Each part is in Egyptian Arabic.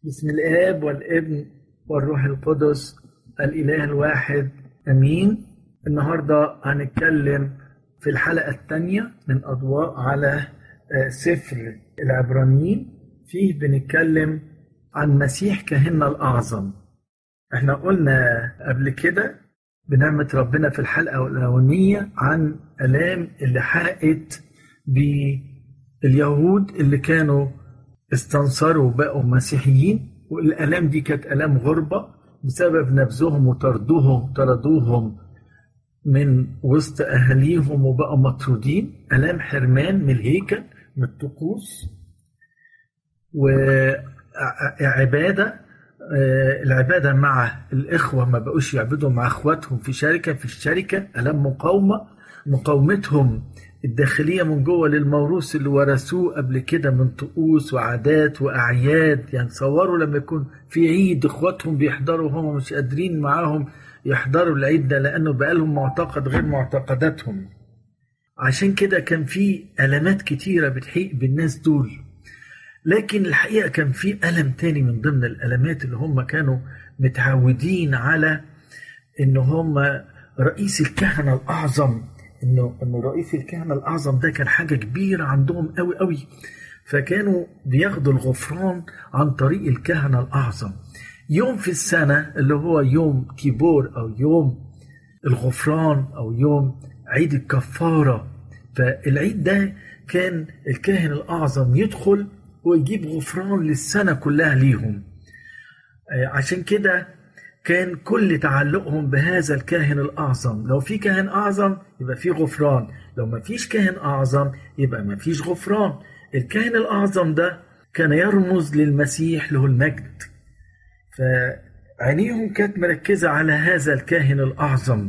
بسم الآب والابن والروح القدس الإله الواحد أمين النهاردة هنتكلم في الحلقة الثانية من أضواء على سفر العبرانيين فيه بنتكلم عن مسيح كهنة الأعظم احنا قلنا قبل كده بنعمة ربنا في الحلقة الأولانية عن ألام اللي حقت باليهود اللي كانوا استنصروا وبقوا مسيحيين والآلام دي كانت آلام غربة بسبب نبذهم وطردوهم طردوهم من وسط أهاليهم وبقوا مطرودين آلام حرمان من الهيكل من الطقوس وعبادة العبادة مع الإخوة ما بقوش يعبدوا مع إخواتهم في شركة في الشركة آلام مقاومة مقاومتهم الداخلية من جوه للموروث اللي ورثوه قبل كده من طقوس وعادات وأعياد يعني تصوروا لما يكون في عيد إخواتهم بيحضروا وهم مش قادرين معاهم يحضروا العيد ده لأنه بقى لهم معتقد غير معتقداتهم عشان كده كان في ألمات كتيرة بتحيق بالناس دول لكن الحقيقة كان في ألم تاني من ضمن الألمات اللي هم كانوا متعودين على إن هم رئيس الكهنة الأعظم انه انه رئيس الكهنه الاعظم ده كان حاجه كبيره عندهم قوي قوي فكانوا بياخدوا الغفران عن طريق الكهنه الاعظم يوم في السنه اللي هو يوم كيبور او يوم الغفران او يوم عيد الكفاره فالعيد ده كان الكاهن الاعظم يدخل ويجيب غفران للسنه كلها ليهم عشان كده كان كل تعلقهم بهذا الكاهن الأعظم لو في كاهن أعظم يبقى في غفران لو ما فيش كاهن أعظم يبقى ما فيش غفران الكاهن الأعظم ده كان يرمز للمسيح له المجد فعينيهم كانت مركزة على هذا الكاهن الأعظم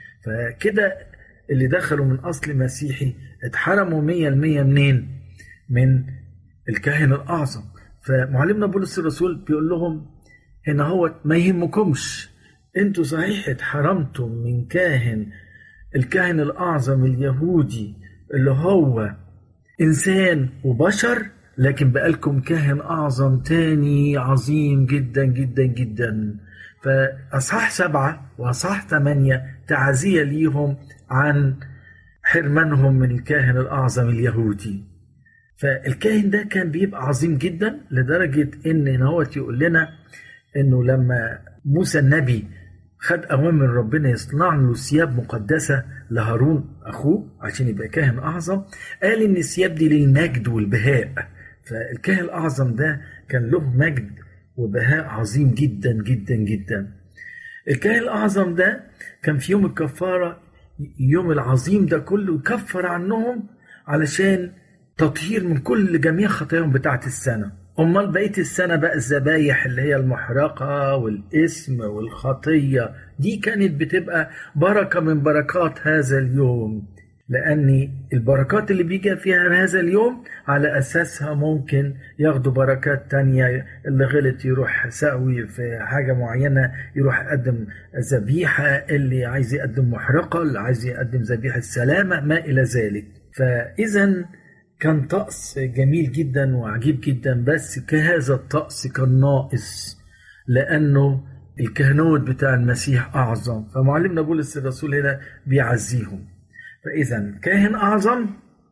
فكده اللي دخلوا من أصل مسيحي اتحرموا مية المية منين من الكاهن الأعظم فمعلمنا بولس الرسول بيقول لهم هنا هو ما يهمكمش انتوا صحيح اتحرمتم من كاهن الكاهن الاعظم اليهودي اللي هو انسان وبشر لكن بقالكم كاهن اعظم تاني عظيم جدا جدا جدا فاصحاح سبعة واصحاح ثمانية تعزية ليهم عن حرمانهم من الكاهن الاعظم اليهودي فالكاهن ده كان بيبقى عظيم جدا لدرجة ان نهوت يقول لنا انه لما موسى النبي خد اوامر ربنا يصنع له ثياب مقدسه لهارون اخوه عشان يبقى كاهن اعظم قال ان الثياب دي للمجد والبهاء فالكاهن الاعظم ده كان له مجد وبهاء عظيم جدا جدا جدا الكاهن الاعظم ده كان في يوم الكفاره يوم العظيم ده كله يكفر عنهم علشان تطهير من كل جميع خطاياهم بتاعت السنه امال بقيه السنه بقى الذبايح اللي هي المحرقه والاسم والخطيه دي كانت بتبقى بركه من بركات هذا اليوم لان البركات اللي بيجي فيها هذا اليوم على اساسها ممكن ياخدوا بركات تانية اللي غلط يروح سقوي في حاجة معينة يروح يقدم ذبيحة اللي عايز يقدم محرقة اللي عايز يقدم ذبيحة سلامة ما إلى ذلك فإذا كان طقس جميل جدا وعجيب جدا بس كهذا الطقس كان ناقص لأنه الكهنوت بتاع المسيح أعظم فمعلمنا بولس الرسول هنا بيعزيهم فإذا كاهن أعظم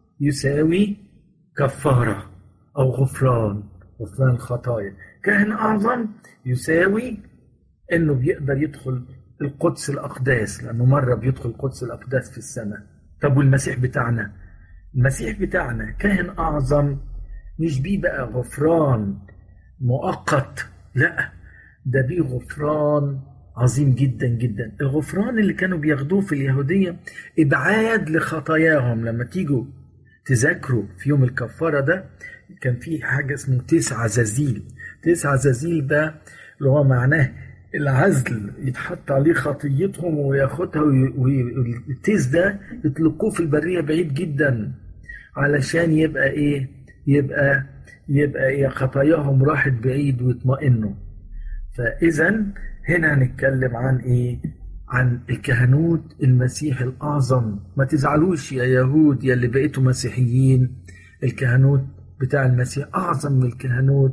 يساوي كفارة أو غفران غفران خطايا كاهن أعظم يساوي إنه بيقدر يدخل القدس الأقداس لأنه مرة بيدخل القدس الأقداس في السنة طب والمسيح بتاعنا المسيح بتاعنا كاهن أعظم مش بيه بقى غفران مؤقت لا ده بيه غفران عظيم جدا جدا الغفران اللي كانوا بياخدوه في اليهودية إبعاد لخطاياهم لما تيجوا تذاكروا في يوم الكفارة ده كان في حاجة اسمه تسع زازيل تسع زازيل ده اللي هو معناه العزل يتحط عليه خطيتهم وياخدها والتيس ده يطلقوه في البرية بعيد جدا علشان يبقى ايه يبقى يبقى ايه خطاياهم راحت بعيد ويطمئنوا فاذا هنا هنتكلم عن ايه عن الكهنوت المسيح الاعظم ما تزعلوش يا يهود يا اللي بقيتوا مسيحيين الكهنوت بتاع المسيح اعظم من الكهنوت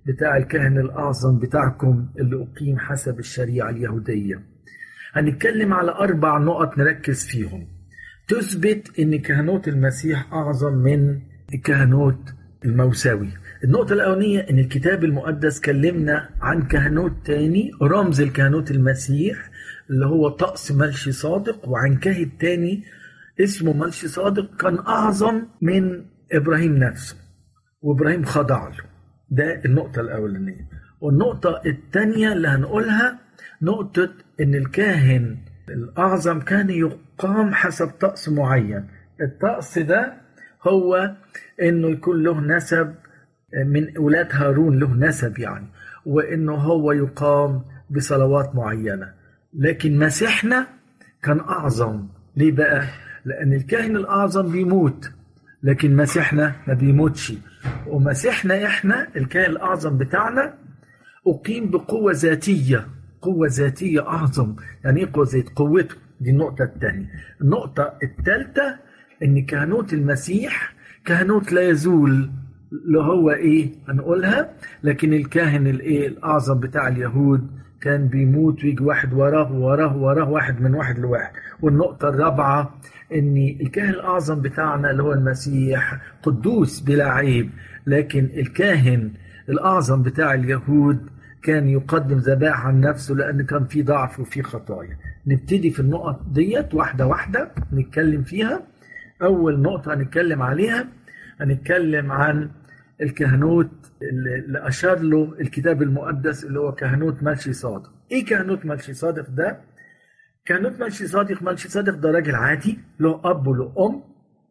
بتاع الكاهن الأعظم بتاعكم اللي أقيم حسب الشريعة اليهودية هنتكلم على أربع نقط نركز فيهم تثبت أن كهنوت المسيح أعظم من الكهنوت الموسوي النقطة الأولانية أن الكتاب المقدس كلمنا عن كهنوت تاني رمز الكهنوت المسيح اللي هو طقس ملشي صادق وعن كاهن تاني اسمه ملشي صادق كان أعظم من إبراهيم نفسه وإبراهيم خضع له ده النقطة الأولانية والنقطة الثانية اللي هنقولها نقطة إن الكاهن الأعظم كان يقام حسب طقس معين الطقس ده هو إنه يكون له نسب من أولاد هارون له نسب يعني وإنه هو يقام بصلوات معينة لكن مسيحنا كان أعظم ليه بقى؟ لأن الكاهن الأعظم بيموت لكن مسيحنا ما بيموتش ومسيحنا إحنا الكاهن الأعظم بتاعنا أقيم بقوة ذاتية قوة ذاتية أعظم يعني إيه قوة ذات قوته دي النقطة الثانية النقطة الثالثة إن كهنوت المسيح كهنوت لا يزول اللي هو إيه هنقولها لكن الكاهن الإيه الأعظم بتاع اليهود كان بيموت ويجي واحد وراه وراه وراه واحد من واحد لواحد والنقطة الرابعة ان الكاهن الاعظم بتاعنا اللي هو المسيح قدوس بلا عيب لكن الكاهن الاعظم بتاع اليهود كان يقدم ذبائح عن نفسه لان كان في ضعف وفي خطايا نبتدي في النقط ديت واحده واحده نتكلم فيها اول نقطه هنتكلم عليها هنتكلم عن الكهنوت اللي اشار له الكتاب المقدس اللي هو كهنوت ملشي صادق ايه كهنوت ملشي صادق ده كهنوت ملشي صادق ملشي صادق ده راجل عادي له اب وله ام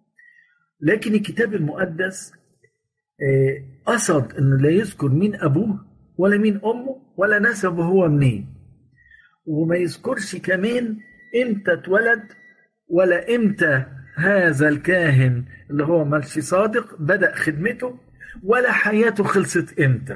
لكن الكتاب المقدس قصد انه لا يذكر مين ابوه ولا مين امه ولا نسبه هو منين وما يذكرش كمان امتى اتولد ولا امتى هذا الكاهن اللي هو ملشي صادق بدأ خدمته ولا حياته خلصت امتى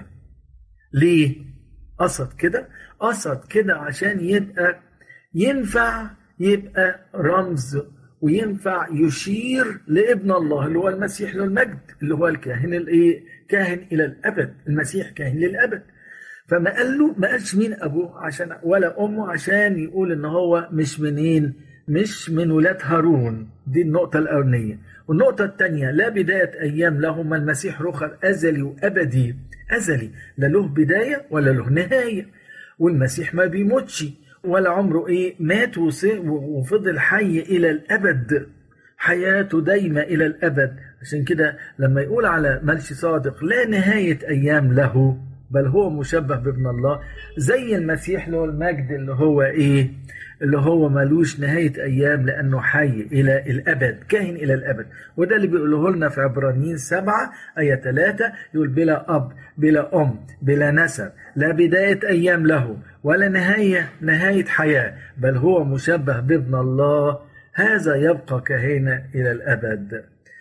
ليه قصد كده قصد كده عشان يبقى ينفع يبقى رمز وينفع يشير لابن الله اللي هو المسيح له المجد اللي هو الكاهن الايه كاهن الى الابد المسيح كاهن للابد فما قال له ما قالش مين ابوه عشان ولا امه عشان يقول ان هو مش منين مش من ولاد هارون دي النقطة الأولانية والنقطة الثانية لا بداية أيام لهم المسيح رخر أزلي وأبدي أزلي لا له بداية ولا له نهاية والمسيح ما بيموتش ولا عمره إيه مات وفضل حي إلى الأبد حياته دايمة إلى الأبد عشان كده لما يقول على ملشي صادق لا نهاية أيام له بل هو مشبه بابن الله زي المسيح له المجد اللي هو إيه اللي هو ملوش نهاية أيام لأنه حي إلى الأبد كاهن إلى الأبد وده اللي بيقوله لنا في عبرانيين سبعة آية ثلاثة يقول بلا أب بلا أم بلا نسب لا بداية أيام له ولا نهاية نهاية حياة بل هو مشبه بابن الله هذا يبقى كهنة إلى الأبد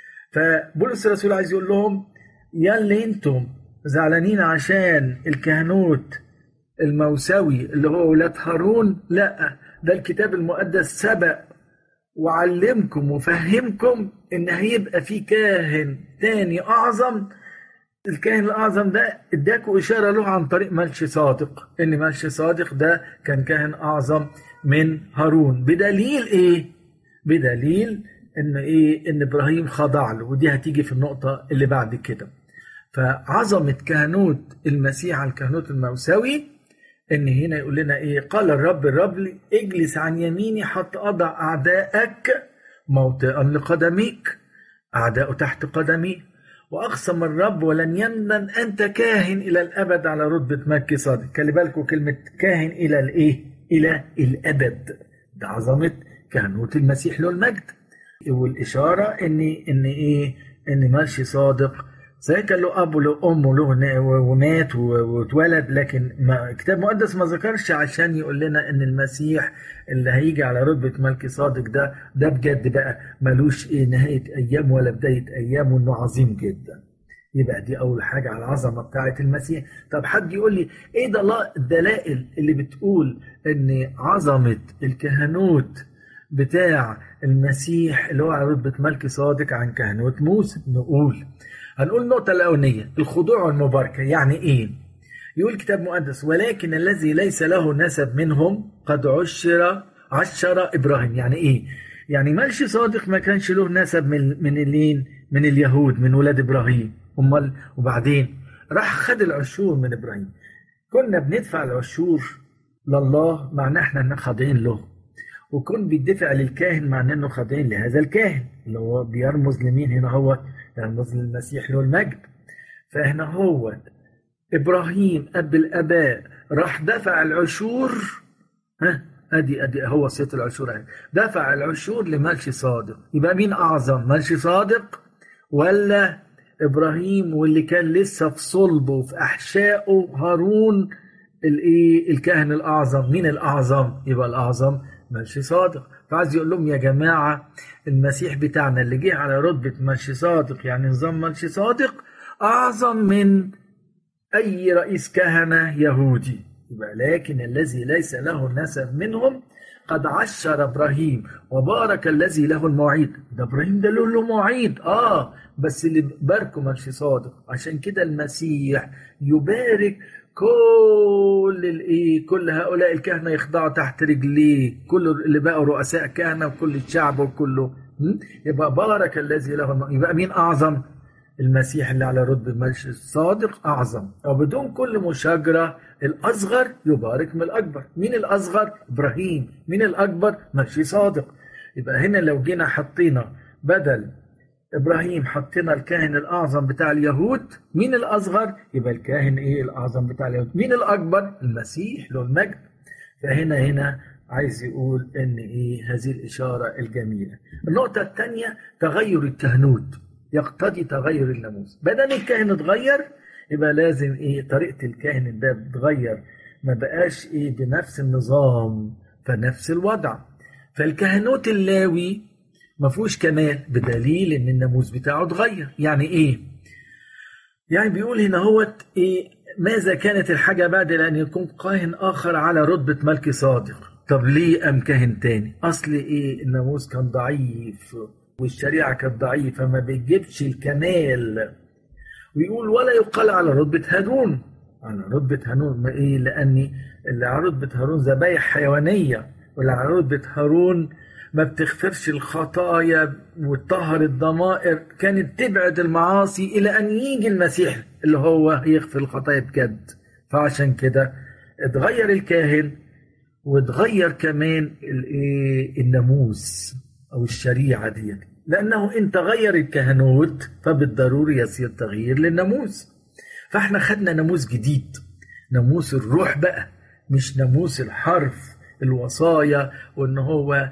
فبولس الرسول عايز يقول لهم يا اللي انتم زعلانين عشان الكهنوت الموسوي اللي هو ولاد هارون لا ده الكتاب المقدس سبق وعلمكم وفهمكم ان هيبقى في كاهن تاني اعظم الكاهن الاعظم ده اداكوا اشاره له عن طريق ملشي صادق ان ملشي صادق ده كان كاهن اعظم من هارون بدليل ايه بدليل ان ايه ان ابراهيم خضع له ودي هتيجي في النقطه اللي بعد كده فعظمه كهنوت المسيح على الكهنوت الموسوي ان هنا يقول لنا ايه قال الرب الرب لي اجلس عن يميني حتى اضع اعدائك موطئا لقدميك اعداء تحت قدمي واقسم الرب ولن يمنن انت كاهن الى الابد على رتبه مكي صادق خلي بالكم كلمه كاهن الى الايه الى الابد ده عظمه كهنوت المسيح له المجد والاشاره ان ان ايه ان ماشي صادق زي كان له اب وله ام وله ومات واتولد لكن ما الكتاب المقدس ما ذكرش عشان يقول لنا ان المسيح اللي هيجي على رتبه ملكي صادق ده ده بجد بقى ملوش ايه نهايه ايام ولا بدايه ايام وانه عظيم جدا يبقى دي اول حاجه على العظمه بتاعه المسيح طب حد يقول لي ايه ده الدلائل اللي بتقول ان عظمه الكهنوت بتاع المسيح اللي هو على رتبه ملكي صادق عن كهنوت موسى نقول هنقول النقطة الأولانية الخضوع والمباركة يعني إيه؟ يقول الكتاب المقدس ولكن الذي ليس له نسب منهم قد عشر عشر ابراهيم يعني ايه يعني مالش صادق ما كانش له نسب من من الين من اليهود من ولاد ابراهيم امال وبعدين راح خد العشور من ابراهيم كنا بندفع العشور لله معناه احنا خاضعين له وكون بيدفع للكاهن معناه انه خاضعين لهذا الكاهن اللي هو بيرمز لمين هنا هو يرمز للمسيح له المجد فهنا هو ابراهيم اب الاباء راح دفع العشور ها ادي ادي هو صيت العشور اهي دفع العشور لمالشي صادق يبقى مين اعظم مالشي صادق ولا ابراهيم واللي كان لسه في صلبه في احشائه هارون الايه الكاهن الاعظم مين الاعظم يبقى الاعظم مالشي صادق فعايز يقول لهم يا جماعه المسيح بتاعنا اللي جه على رتبه مالشي صادق يعني نظام مالشي صادق اعظم من اي رئيس كهنه يهودي يبقى لكن الذي ليس له نسب منهم قد عشر ابراهيم وبارك الذي له المواعيد ده ابراهيم ده له مواعيد اه بس اللي باركه ماشي صادق عشان كده المسيح يبارك كل الايه كل هؤلاء الكهنه يخضعوا تحت رجليه كل اللي بقوا رؤساء كهنه وكل الشعب وكله يبقى بارك الذي له يبقى مين اعظم المسيح اللي على رتبة الملش الصادق أعظم وبدون كل مشاجرة الأصغر يبارك من الأكبر مين الأصغر؟ إبراهيم مين الأكبر؟ ملشي صادق يبقى هنا لو جينا حطينا بدل إبراهيم حطينا الكاهن الأعظم بتاع اليهود مين الأصغر؟ يبقى الكاهن إيه الأعظم بتاع اليهود مين الأكبر؟ المسيح له المجد فهنا هنا عايز يقول ان ايه هذه الاشاره الجميله. النقطه الثانيه تغير الكهنوت. يقتضي تغير الناموس بدل الكاهن اتغير يبقى لازم ايه طريقه الكاهن ده بتتغير ما بقاش ايه بنفس النظام فنفس الوضع فالكهنوت اللاوي ما فيهوش كمال بدليل ان الناموس بتاعه اتغير يعني ايه يعني بيقول هنا هو ايه ماذا كانت الحاجة بعد أن يكون كاهن آخر على رتبة ملك صادق طب ليه أم كاهن تاني أصل إيه الناموس كان ضعيف والشريعة كانت ضعيفة ما بيجيبش الكمال ويقول ولا يقال على رتبة هارون على رتبة هارون ما إيه لأني اللي على رتبة هارون ذبايح حيوانية واللي على رتبة هارون ما بتغفرش الخطايا وتطهر الضمائر كانت تبعد المعاصي إلى أن يجي المسيح اللي هو يغفر الخطايا بجد فعشان كده اتغير الكاهن واتغير كمان الناموس أو الشريعة دي لأنه إن تغير الكهنوت فبالضروري يصير تغيير للناموس فإحنا خدنا ناموس جديد ناموس الروح بقى مش ناموس الحرف الوصايا وان هو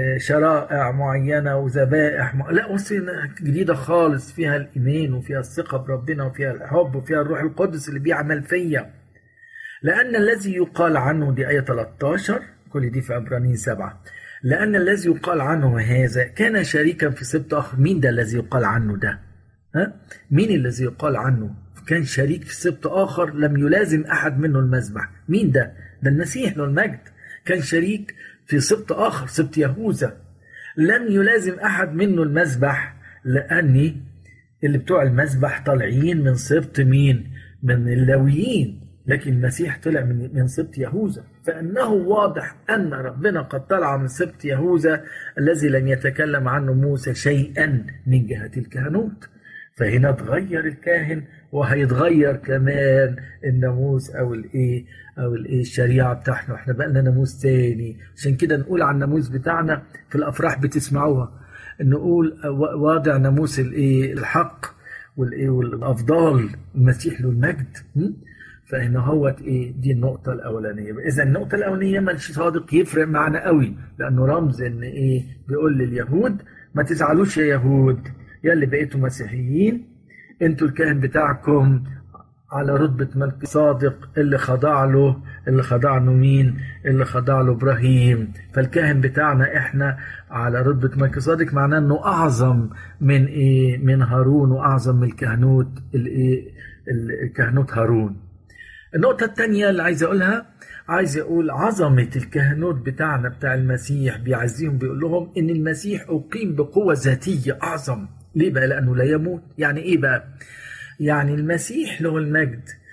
شرائع معينه وذبائح م... لا وصية جديده خالص فيها الايمان وفيها الثقه بربنا وفيها الحب وفيها الروح القدس اللي بيعمل فيا لان الذي يقال عنه دي ايه 13 كل دي في عبرانيين سبعه لأن الذي يقال عنه هذا كان شريكا في سبط آخر مين ده الذي يقال عنه ده ها؟ مين الذي يقال عنه كان شريك في سبط آخر لم يلازم أحد منه المذبح مين ده ده المسيح له المجد كان شريك في سبط آخر سبط يهوذا لم يلازم أحد منه المذبح لأني اللي بتوع المذبح طالعين من سبط مين من اللاويين لكن المسيح طلع من من سبط يهوذا فانه واضح ان ربنا قد طلع من سبط يهوذا الذي لم يتكلم عنه موسى شيئا من جهه الكهنوت فهنا اتغير الكاهن وهيتغير كمان الناموس او الايه او الايه الشريعه بتاعنا احنا بقى لنا ناموس تاني عشان كده نقول عن الناموس بتاعنا في الافراح بتسمعوها نقول واضع ناموس الايه الحق والايه والافضال المسيح له المجد فهنا هو ايه دي النقطة الأولانية إذا النقطة الأولانية مالش صادق يفرق معنا قوي لأنه رمز إن إيه بيقول لليهود ما تزعلوش يا يهود يا اللي بقيتوا مسيحيين انتوا الكاهن بتاعكم على رتبة ملك صادق اللي خضع له اللي خضع له مين اللي خضع له إبراهيم فالكاهن بتاعنا إحنا على رتبة ملك صادق معناه إنه أعظم من إيه من هارون وأعظم من الكهنوت الإيه الكهنوت هارون النقطة الثانية اللي عايز أقولها عايز أقول عظمة الكهنوت بتاعنا بتاع المسيح بيعزيهم بيقول لهم إن المسيح أقيم بقوة ذاتية أعظم ليه بقى؟ لأنه لا يموت يعني إيه بقى؟ يعني المسيح له المجد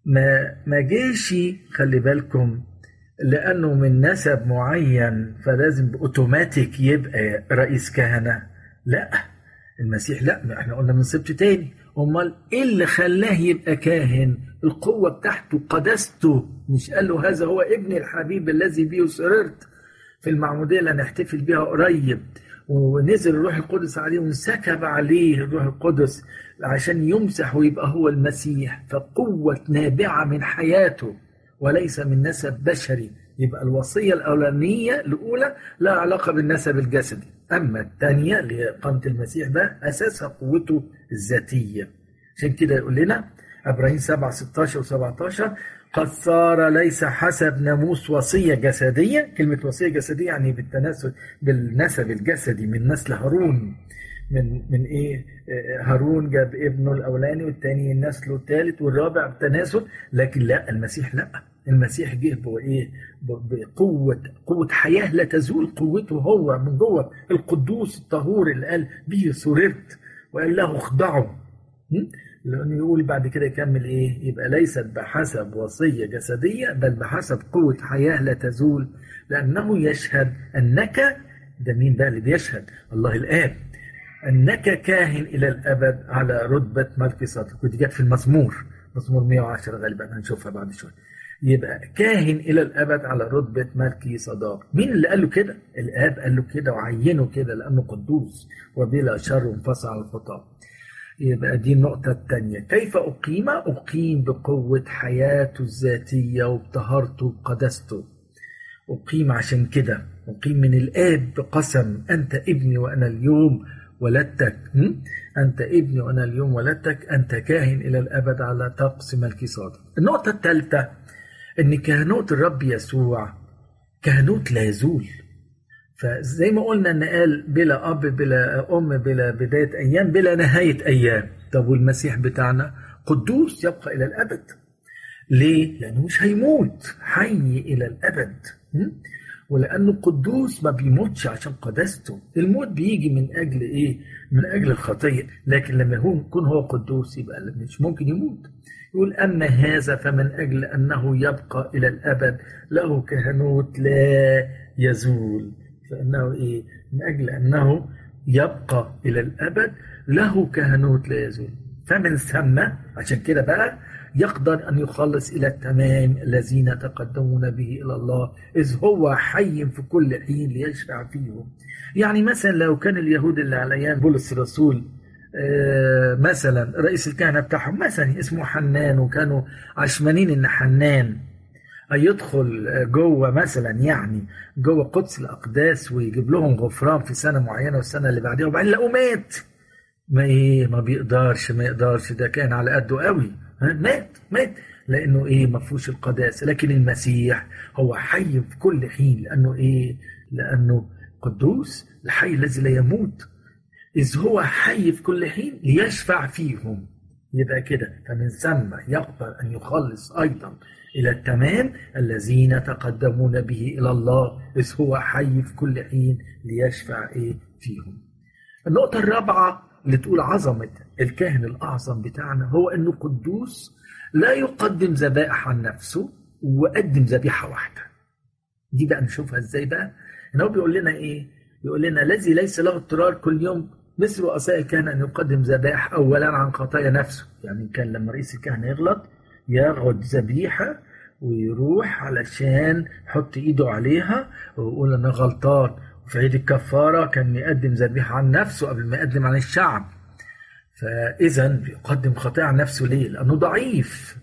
ما ما جيش خلي بالكم لانه من نسب معين فلازم اوتوماتيك يبقى رئيس كهنه لا المسيح لا احنا قلنا من سبت تاني امال ايه اللي خلاه يبقى كاهن القوه بتاعته قدسته مش قال له هذا هو ابن الحبيب الذي به سررت في المعموديه اللي هنحتفل بيها قريب ونزل الروح القدس عليه وانسكب عليه الروح القدس عشان يمسح ويبقى هو المسيح فقوة نابعة من حياته وليس من نسب بشري يبقى الوصية الأولانية الأولى لا علاقة بالنسب الجسدي أما الثانية اللي هي قامة المسيح ده أساسها قوته الذاتية عشان كده يقول لنا إبراهيم 7 16 و 17 قد صار ليس حسب ناموس وصية جسدية كلمة وصية جسدية يعني بالتناسب بالنسب الجسدي من نسل هارون من من ايه هارون جاب ابنه الاولاني والثاني نسله الثالث والرابع بتناسل لكن لا المسيح لا المسيح جه بايه بقوه قوه حياه لا تزول قوته هو من جوه القدوس الطهور اللي قال به سررت وقال له اخضعوا لانه يقول بعد كده يكمل ايه يبقى ليست بحسب وصيه جسديه بل بحسب قوه حياه لا تزول لانه يشهد انك ده مين بقى اللي بيشهد الله الاب انك كاهن الى الابد على رتبه ملك صادق ودي جت في المزمور مزمور 110 غالبا هنشوفها بعد شويه يبقى كاهن الى الابد على رتبه ملكي صداق مين اللي قال له كده الاب قال له كده وعينه كده لانه قدوس وبلا شر انفصل على الخطاه يبقى دي النقطة الثانية كيف أقيم؟ أقيم بقوة حياته الذاتية وبطهارته وبقدسته أقيم عشان كده أقيم من الآب بقسم أنت ابني وأنا اليوم ولدتك أنت ابني وأنا اليوم ولدتك أنت كاهن إلى الأبد على طقس ملكي صادق النقطة الثالثة أن كهنوت الرب يسوع كهنوت لا يزول فزي ما قلنا ان قال بلا اب بلا ام بلا بدايه ايام بلا نهايه ايام طب والمسيح بتاعنا قدوس يبقى الى الابد ليه لانه مش هيموت حي الى الابد ولانه قدوس ما بيموتش عشان قداسته الموت بيجي من اجل ايه من اجل الخطيه لكن لما هو يكون هو قدوس يبقى مش ممكن يموت يقول اما هذا فمن اجل انه يبقى الى الابد له كهنوت لا يزول فانه ايه من اجل انه يبقى الى الابد له كهنوت لا يزول فمن ثم عشان كده بقى يقدر أن يخلص إلى التمام الذين تقدمون به إلى الله إذ هو حي في كل حين ليشفع فيهم يعني مثلا لو كان اليهود اللي على أيام بولس الرسول مثلا رئيس الكهنة بتاعهم مثلا اسمه حنان وكانوا عشمانين إن حنان يدخل جوه مثلا يعني جوه قدس الأقداس ويجيب لهم غفران في سنة معينة والسنة اللي بعدها وبعدين لقوا مات ما ايه ما بيقدرش ما يقدرش ده كان على قده قوي مات مات لانه ايه ما فيهوش القداسه لكن المسيح هو حي في كل حين لانه ايه لانه قدوس الحي الذي لا يموت اذ هو حي في كل حين ليشفع فيهم يبقى كده فمن ثم يقدر ان يخلص ايضا الى التمام الذين تقدمون به الى الله اذ هو حي في كل حين ليشفع ايه فيهم النقطه الرابعه اللي تقول عظمة الكاهن الأعظم بتاعنا هو أنه قدوس لا يقدم ذبائح عن نفسه وقدم ذبيحة واحدة دي بقى نشوفها ازاي بقى ان هو بيقول لنا ايه بيقول لنا الذي ليس له اضطرار كل يوم مثل رؤساء الكهنة أن يقدم ذبائح أولا عن خطايا نفسه يعني كان لما رئيس الكهنة يغلط ياخد ذبيحة ويروح علشان يحط ايده عليها ويقول انا غلطان وفي عيد الكفارة كان يقدم ذبيحة عن نفسه قبل ما يقدم عن الشعب فإذا بيقدم خطيئة عن نفسه ليه؟ لأنه ضعيف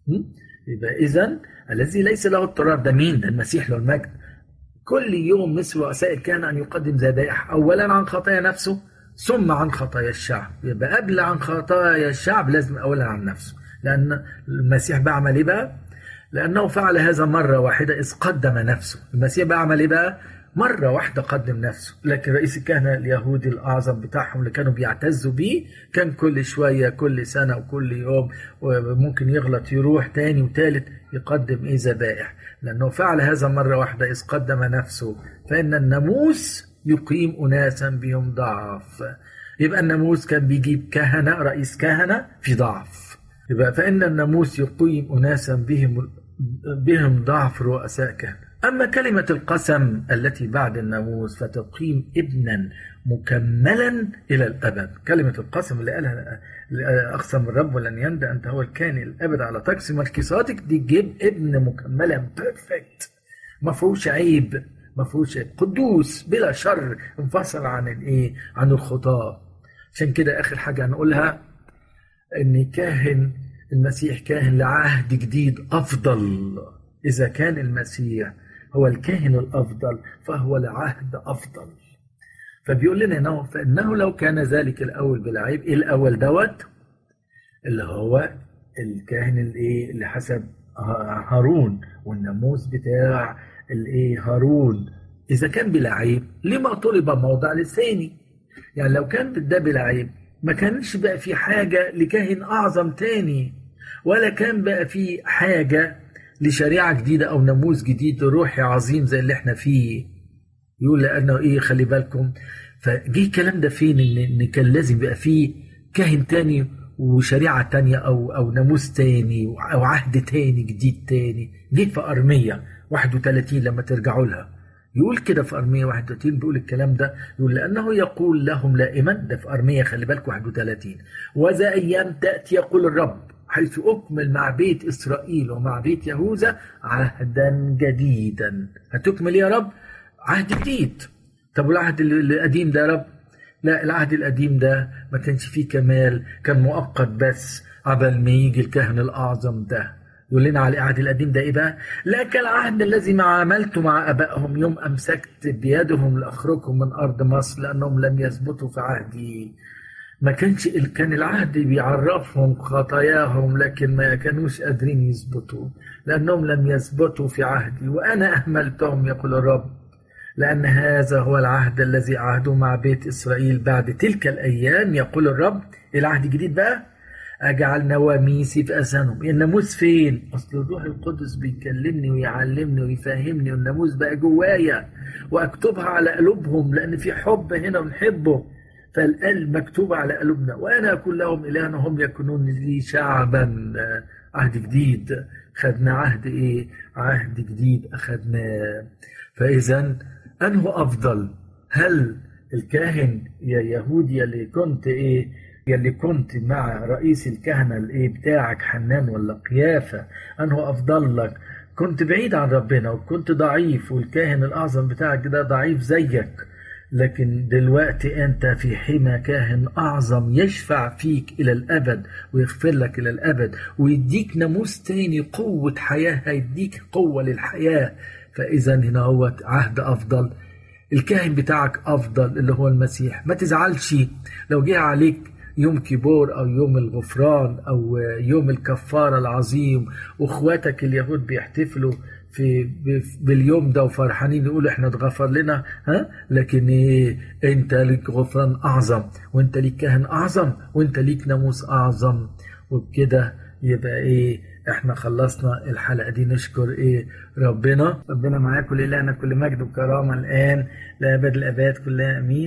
يبقى إذا الذي ليس له اضطرار ده مين؟ ده المسيح له المجد كل يوم مثل رؤساء الكهنة أن يقدم ذبائح أولا عن خطايا نفسه ثم عن خطايا الشعب يبقى قبل عن خطايا الشعب لازم أولا عن نفسه لأن المسيح بعمل إيه بقى؟ لأنه فعل هذا مرة واحدة إذ قدم نفسه المسيح بعمل إيه بقى؟ مرة واحدة قدم نفسه لكن رئيس الكهنة اليهودي الأعظم بتاعهم اللي كانوا بيعتزوا بيه كان كل شوية كل سنة وكل يوم وممكن يغلط يروح تاني وتالت يقدم إيه ذبائح لأنه فعل هذا مرة واحدة إذ قدم نفسه فإن الناموس يقيم أناسا بهم ضعف يبقى الناموس كان بيجيب كهنة رئيس كهنة في ضعف يبقى فإن الناموس يقيم أناسا بهم بهم ضعف رؤساء كهنة أما كلمة القسم التي بعد الناموس فتقيم ابنا مكملا إلى الأبد كلمة القسم اللي قالها أقسم الرب ولن يندى أنت هو الكائن الأبد على تقسم الكساتك دي تجيب ابن مكملا بيرفكت ما فيهوش عيب ما فيهوش عيب قدوس بلا شر انفصل عن الايه عن الخطاه عشان كده اخر حاجه هنقولها ان كاهن المسيح كاهن لعهد جديد افضل اذا كان المسيح هو الكاهن الافضل فهو لعهد افضل فبيقول لنا انه فانه لو كان ذلك الاول بلا عيب ايه الاول دوت اللي هو الكاهن الايه اللي حسب هارون والناموس بتاع الايه هارون اذا كان بلا عيب لما طلب موضع للثاني يعني لو كان ده بلا عيب ما كانش بقى في حاجة لكاهن أعظم تاني ولا كان بقى في حاجة لشريعة جديدة أو ناموس جديد روحي عظيم زي اللي احنا فيه يقول لأنه إيه خلي بالكم فجه الكلام ده فين إن, إن كان لازم يبقى فيه كاهن تاني وشريعة تانية أو أو ناموس تاني أو عهد تاني جديد تاني جه في أرمية 31 لما ترجعوا لها يقول كده في أرمية 31 بيقول الكلام ده يقول لأنه يقول لهم لائما ده في أرمية خلي بالك 31 وذا أيام تأتي يقول الرب حيث أكمل مع بيت إسرائيل ومع بيت يهوذا عهدا جديدا هتكمل يا رب عهد جديد طب والعهد القديم ده يا رب لا العهد القديم ده ما كانش فيه كمال كان مؤقت بس قبل ما يجي الكاهن الأعظم ده يقول لنا على العهد القديم ده ايه بقى؟ لك العهد الذي ما عملته مع ابائهم يوم امسكت بيدهم لاخرجهم من ارض مصر لانهم لم يثبتوا في عهدي. ما كانش كان العهد بيعرفهم خطاياهم لكن ما كانوش قادرين يثبتوا لانهم لم يثبتوا في عهدي وانا اهملتهم يقول الرب. لأن هذا هو العهد الذي عهده مع بيت إسرائيل بعد تلك الأيام يقول الرب العهد الجديد بقى أجعل نواميسي في أذانهم الناموس فين؟ أصل الروح القدس بيكلمني ويعلمني ويفهمني والناموس بقى جوايا وأكتبها على قلوبهم لأن في حب هنا ونحبه فالقلب مكتوبة على قلوبنا وأنا أكون لهم إلها هم يكونون لي شعبا عهد جديد خدنا عهد إيه؟ عهد جديد أخدناه فإذا أنه أفضل هل الكاهن يا يهودي اللي كنت إيه يلي كنت مع رئيس الكهنة الايه بتاعك حنان ولا قيافة أنه أفضل لك كنت بعيد عن ربنا وكنت ضعيف والكاهن الأعظم بتاعك ده ضعيف زيك لكن دلوقتي أنت في حمى كاهن أعظم يشفع فيك إلى الأبد ويغفر لك إلى الأبد ويديك ناموس تاني قوة حياة هيديك قوة للحياة فإذا هنا هو عهد أفضل الكاهن بتاعك أفضل اللي هو المسيح ما تزعلش لو جه عليك يوم كيبور أو يوم الغفران أو يوم الكفارة العظيم وإخواتك اليهود بيحتفلوا في باليوم ده وفرحانين يقولوا احنا اتغفر لنا ها لكن ايه انت ليك غفران اعظم وانت ليك كاهن اعظم وانت ليك ناموس اعظم وبكده يبقى ايه احنا خلصنا الحلقه دي نشكر ايه ربنا ربنا معاكم لله كل مجد وكرامه الان لابد الاباد كلها امين